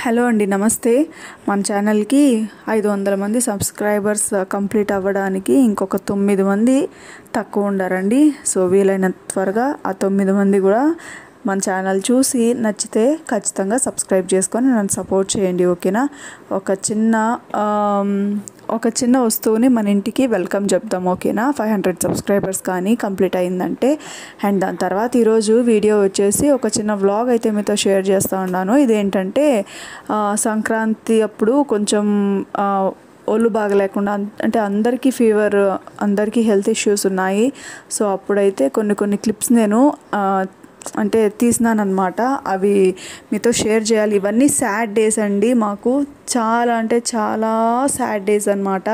hello అండి నమస్తే మన ఛానల్కి ఐదు వందల మంది సబ్స్క్రైబర్స్ కంప్లీట్ అవ్వడానికి ఇంకొక తొమ్మిది మంది తక్కువ ఉండారండి సో వీలైన త్వరగా ఆ తొమ్మిది మంది కూడా మన ఛానల్ చూసి నచ్చితే ఖచ్చితంగా సబ్స్క్రైబ్ చేసుకొని నన్ను సపోర్ట్ చేయండి ఓకేనా ఒక చిన్న ఆమ్, ఒక చిన్న వస్తువుని మన ఇంటికి వెల్కమ్ చెప్తాం ఓకేనా ఫైవ్ హండ్రెడ్ సబ్స్క్రైబర్స్ కానీ కంప్లీట్ అయిందంటే అండ్ దాని తర్వాత ఈరోజు వీడియో వచ్చేసి ఒక చిన్న వ్లాగ్ అయితే మీతో షేర్ చేస్తూ ఉన్నాను ఇదేంటంటే ఆ, సంక్రాంతి అప్పుడు కొంచెం ఆ, ఒళ్ళు బాగలేకుండా అం- అంటే అందరికీ ఫీవర్ అందరికీ హెల్త్ ఇష్యూస్ ఉన్నాయి సో అప్పుడైతే కొన్ని కొన్ని క్లిప్స్ నేను ఆ, అంటే తీసినాను అనమాట అవి మీతో షేర్ చేయాలి ఇవన్నీ సాడ్ డేస్ అండి మాకు చాలా అంటే చాలా సాడ్ డేస్ అనమాట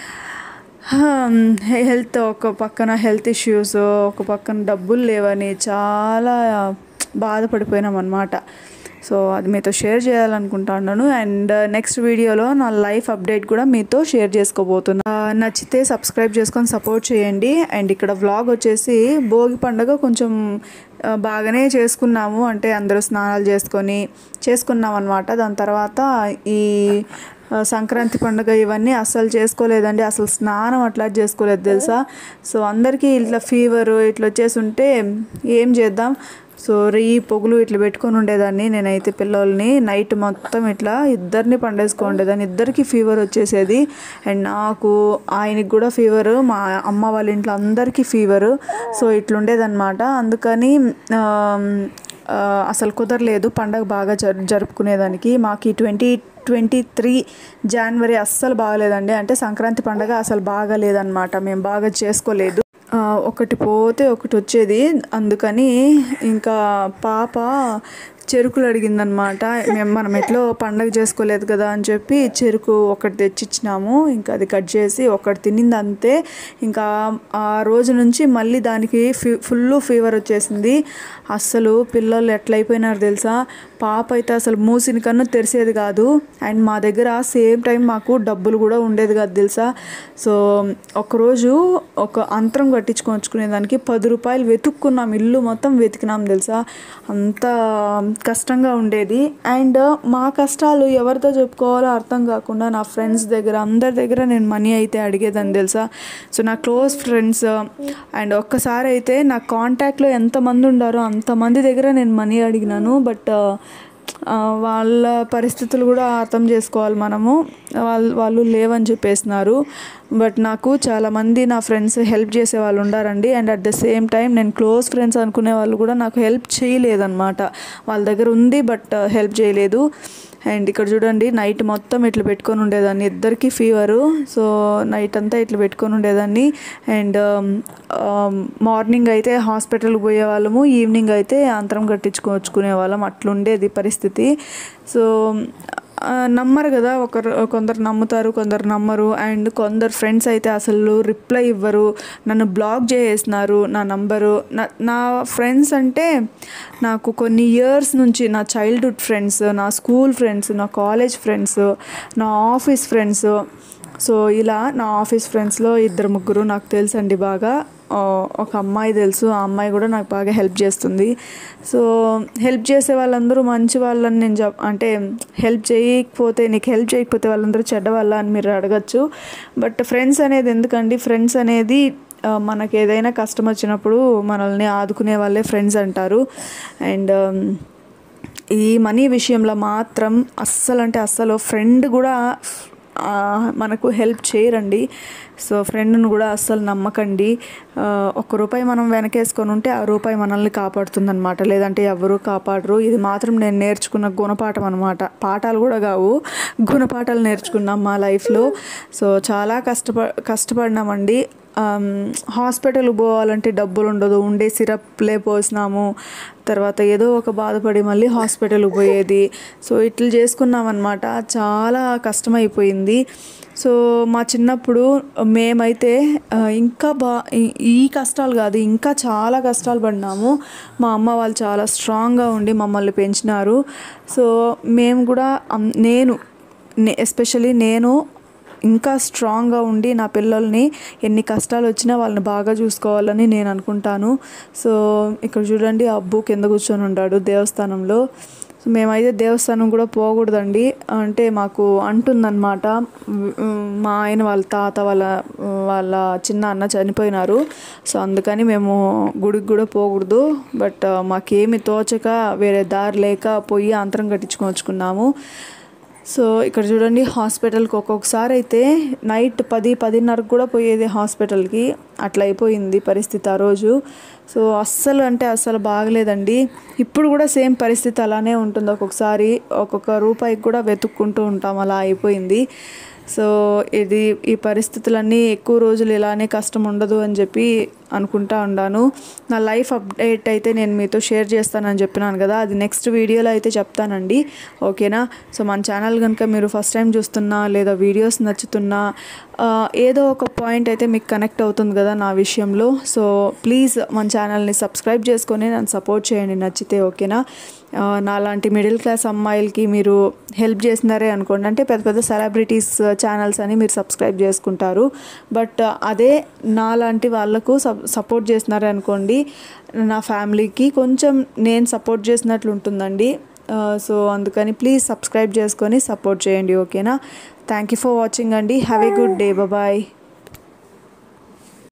హెల్త్ ఒక పక్కన హెల్త్ ఇష్యూస్ ఒక పక్కన డబ్బులు లేవని చాలా బాధపడిపోయినాం అనమాట సో అది మీతో షేర్ చేయాలనుకుంటున్నాను అండ్ నెక్స్ట్ వీడియోలో నా లైఫ్ అప్డేట్ కూడా మీతో షేర్ చేసుకోబోతున్నా ఆ, నచ్చితే సబ్స్క్రైబ్ చేసుకొని సపోర్ట్ చేయండి అండ్ ఇక్కడ వ్లాగ్ వచ్చేసి భోగి పండుగ కొంచెం ఆ, బాగానే చేసుకున్నాము అంటే అందరూ స్నానాలు చేసుకొని చేసుకున్నాం అనమాట దాని తర్వాత ఈ ఆ, సంక్రాంతి పండుగ ఇవన్నీ అస్సలు చేసుకోలేదండి అసలు స్నానం అట్లా చేసుకోలేదు తెలుసా సో అందరికీ ఇట్లా ఫీవర్ ఇట్లా వచ్చేసి ఉంటే ఏం చేద్దాం సో రెయ్యి పొగులు ఇట్లా పెట్టుకొని ఉండేదాన్ని నేనైతే పిల్లల్ని నైట్ మొత్తం ఇట్లా ఇద్దరిని పండేసుకోండేదాన్ని ఇద్దరికి ఫీవర్ వచ్చేసేది అండ్ నాకు ఆయనకి కూడా ఫీవర్ మా అమ్మ వాళ్ళ ఇంట్లో అందరికీ ఫీవర్ సో ఇట్లుండేదన్నమాట అందుకని ఆమ్, ఆ, అసలు కుదరలేదు పండగ బాగా జరు జరుపుకునేదానికి మాకు ట్వంటీ ట్వంటీ త్రీ జనవరి అస్సలు బాగలేదండి అంటే సంక్రాంతి పండగ అసలు బాగాలేదన్నమాట మేము బాగా చేసుకోలేదు ఆ, ఒకటి పోతే ఒకటి వచ్చేది అందుకని ఇంకా పాప చెరుకులు అడిగిందనమాట మేము మనం ఎట్లో పండగ చేసుకోలేదు కదా అని చెప్పి చెరుకు ఒకటి తెచ్చిచ్చినాము ఇంకా అది కట్ చేసి ఒకటి తినింది అంతే ఇంకా ఆ రోజు నుంచి మళ్ళీ దానికి ఫీ ఫుల్ ఫీవర్ వచ్చేసింది అస్సలు పిల్లలు ఎట్లయిపోయినారు తెలుసా పాప అయితే అసలు మూసిన కన్నా తెరిసేది కాదు అండ్ మా దగ్గర సేమ్ టైం మాకు డబ్బులు కూడా ఉండేది కాదు తెలుసా సో ఒకరోజు ఒక అంతరం కట్టించుకొచ్చుకునే దానికి పది రూపాయలు వెతుక్కున్నాం ఇల్లు మొత్తం వెతికినాం తెలుసా అంత కష్టంగా ఉండేది అండ్ మా కష్టాలు ఎవరితో చెప్పుకోవాలో అర్థం కాకుండా నా ఫ్రెండ్స్ దగ్గర అందరి దగ్గర నేను మనీ అయితే అడిగేదని తెలుసా సో నా క్లోజ్ ఫ్రెండ్స్ అండ్ ఒక్కసారి అయితే నా కాంటాక్ట్లో ఎంతమంది ఉండారో అంతమంది దగ్గర నేను మనీ అడిగినాను బట్ ఆ, వాళ్ళ పరిస్థితులు కూడా అర్థం చేసుకోవాలి మనము వాళ్ళు వాళ్ళు లేవని చెప్పేసినారు బట్ నాకు చాలామంది నా ఫ్రెండ్స్ హెల్ప్ చేసే వాళ్ళు ఉండారండి and at the same time నేను క్లోజ్ ఫ్రెండ్స్ అనుకునే వాళ్ళు కూడా నాకు హెల్ప్ చేయలేదన్నమాట వాళ్ళ దగ్గర ఉంది బట్ హెల్ప్ చేయలేదు అండ్ ఇక్కడ చూడండి నైట్ మొత్తం ఇట్లా పెట్టుకొని ఉండేదాన్ని ఇద్దరికి ఫీవరు సో నైట్ అంతా ఇట్లా పెట్టుకొని ఉండేదాన్ని అండ్ మార్నింగ్ అయితే హాస్పిటల్కి పోయే వాళ్ళము ఈవినింగ్ అయితే అంతరం కట్టించుకొచ్చుకునే వాళ్ళం అట్లుండేది పరిస్థితి సో ఆ, నమ్మరు కదా ఒకరు కొందరు నమ్ముతారు కొందరు నమ్మరు అండ్ కొందరు ఫ్రెండ్స్ అయితే అసలు రిప్లై ఇవ్వరు నన్ను బ్లాక్ చేసేసినారు నా నంబరు నా నా ఫ్రెండ్స్ అంటే నాకు కొన్ని ఇయర్స్ నుంచి నా చైల్డ్హుడ్ ఫ్రెండ్స్ నా స్కూల్ ఫ్రెండ్స్ నా కాలేజ్ ఫ్రెండ్స్ నా ఆఫీస్ ఫ్రెండ్స్ సో ఇలా నా ఆఫీస్ ఫ్రెండ్స్లో ఇద్దరు ముగ్గురు నాకు తెలుసండి బాగా ఆ, ఒక అమ్మాయి తెలుసు ఆ అమ్మాయి కూడా నాకు బాగా హెల్ప్ చేస్తుంది సో హెల్ప్ చేసే వాళ్ళందరూ మంచి వాళ్ళని నేను చెప్ అంటే హెల్ప్ చేయకపోతే నీకు హెల్ప్ చేయకపోతే వాళ్ళందరూ చెడ్డ వాళ్ళ అని మీరు అడగచ్చు బట్ ఫ్రెండ్స్ అనేది ఎందుకండి ఫ్రెండ్స్ అనేది ఆ, మనకి ఏదైనా కష్టం వచ్చినప్పుడు మనల్ని ఆదుకునే వాళ్ళే ఫ్రెండ్స్ అంటారు అండ్ ఈ మనీ విషయంలో మాత్రం అస్సలు అంటే అస్సలు ఫ్రెండ్ కూడా ఆ, మనకు హెల్ప్ చేయరండి సో ఫ్రెండ్ను కూడా అస్సలు నమ్మకండి ఆ, ఒక్క రూపాయి మనం వెనకేసుకొని ఉంటే ఆ రూపాయి మనల్ని కాపాడుతుందన్నమాట లేదంటే ఎవరు కాపాడరు ఇది మాత్రం నేను నేర్చుకున్న గుణపాఠం అనమాట పాఠాలు కూడా కావు గుణపాఠాలు నేర్చుకున్నాం మా లైఫ్లో సో చాలా కష్టప కష్టపడినామండి ఆమ్, హాస్పిటల్కి పోవాలంటే డబ్బులు ఉండదు ఉండే సిరప్లే పోసినాము తర్వాత ఏదో ఒక బాధపడి మళ్ళీ హాస్పిటల్కి పోయేది సో ఇట్లా చేసుకున్నామన్నమాట చాలా కష్టమైపోయింది సో మా చిన్నప్పుడు మేమైతే ఆ, ఇంకా బా ఈ- ఈ కష్టాలు కాదు ఇంకా చాలా కష్టాలు పడినాము మా అమ్మ వాళ్ళు చాలా స్ట్రాంగ్గా ఉండి మమ్మల్ని పెంచినారు సో మేము కూడా అం- నేను ఎస్పెషలీ నేను ఇంకా స్ట్రాంగ్గా ఉండి నా పిల్లల్ని ఎన్ని కష్టాలు వచ్చినా వాళ్ళని బాగా చూసుకోవాలని నేను అనుకుంటాను సో ఇక్కడ చూడండి అబ్బు కింద కూర్చొని ఉన్నాడు దేవస్థానంలో సో మేమైతే దేవస్థానం కూడా పోకూడదండి అంటే మాకు అంటుందన్నమాట ఉమ్, మా ఆయన వాళ్ళ తాత వాళ్ళ వాళ్ళ చిన్న అన్న చనిపోయినారు సో అందుకని మేము గుడికి కూడా పోకూడదు బట్ మాకేమి తోచక వేరే దారి లేక పోయి అంతరం కట్టించుకొచ్చుకున్నాము సో ఇక్కడ చూడండి హాస్పిటల్కి ఒక్కొక్కసారి అయితే నైట్ పది పదిన్నరకు కూడా పోయేది హాస్పిటల్కి అట్లా అయిపోయింది పరిస్థితి ఆ రోజు సో అస్సలు అంటే అస్సలు బాగలేదండి ఇప్పుడు కూడా సేమ్ పరిస్థితి అలానే ఉంటుంది ఒక్కొక్కసారి ఒక్కొక్క రూపాయికి కూడా వెతుక్కుంటూ ఉంటాం అలా అయిపోయింది సో ఇది ఈ పరిస్థితులన్నీ ఎక్కువ రోజులు ఇలానే కష్టం ఉండదు అని చెప్పి అనుకుంటా ఉన్నాను నా లైఫ్ అప్డేట్ అయితే నేను మీతో షేర్ చేస్తానని చెప్పినాను కదా అది నెక్స్ట్ వీడియోలో అయితే చెప్తానండి ఓకేనా సో మన ఛానల్ కనుక మీరు ఫస్ట్ టైం చూస్తున్నా లేదా వీడియోస్ నచ్చుతున్నా ఆ, ఏదో ఒక పాయింట్ అయితే మీకు కనెక్ట్ అవుతుంది కదా నా విషయంలో సో ప్లీజ్ మన ఛానల్ని సబ్స్క్రైబ్ చేసుకొని నన్ను సపోర్ట్ చేయండి నచ్చితే ఓకేనా ఆ, నాలాంటి మిడిల్ క్లాస్ అమ్మాయిలకి మీరు హెల్ప్ చేసినారే అనుకోండి అంటే పెద్ద పెద్ద సెలబ్రిటీస్ ఛానల్స్ అని మీరు సబ్స్క్రైబ్ చేసుకుంటారు బట్ అదే నాలాంటి వాళ్ళకు సప్ సపోర్ట్ చేసినారే అనుకోండి నా ఫ్యామిలీకి కొంచెం నేను సపోర్ట్ చేసినట్లు ఉంటుందండి ఆ, సో అందుకని ప్లీజ్ సబ్స్క్రైబ్ చేసుకొని సపోర్ట్ చేయండి ఓకేనా థ్యాంక్ యూ ఫర్ వాచింగ్ అండి have a good day bye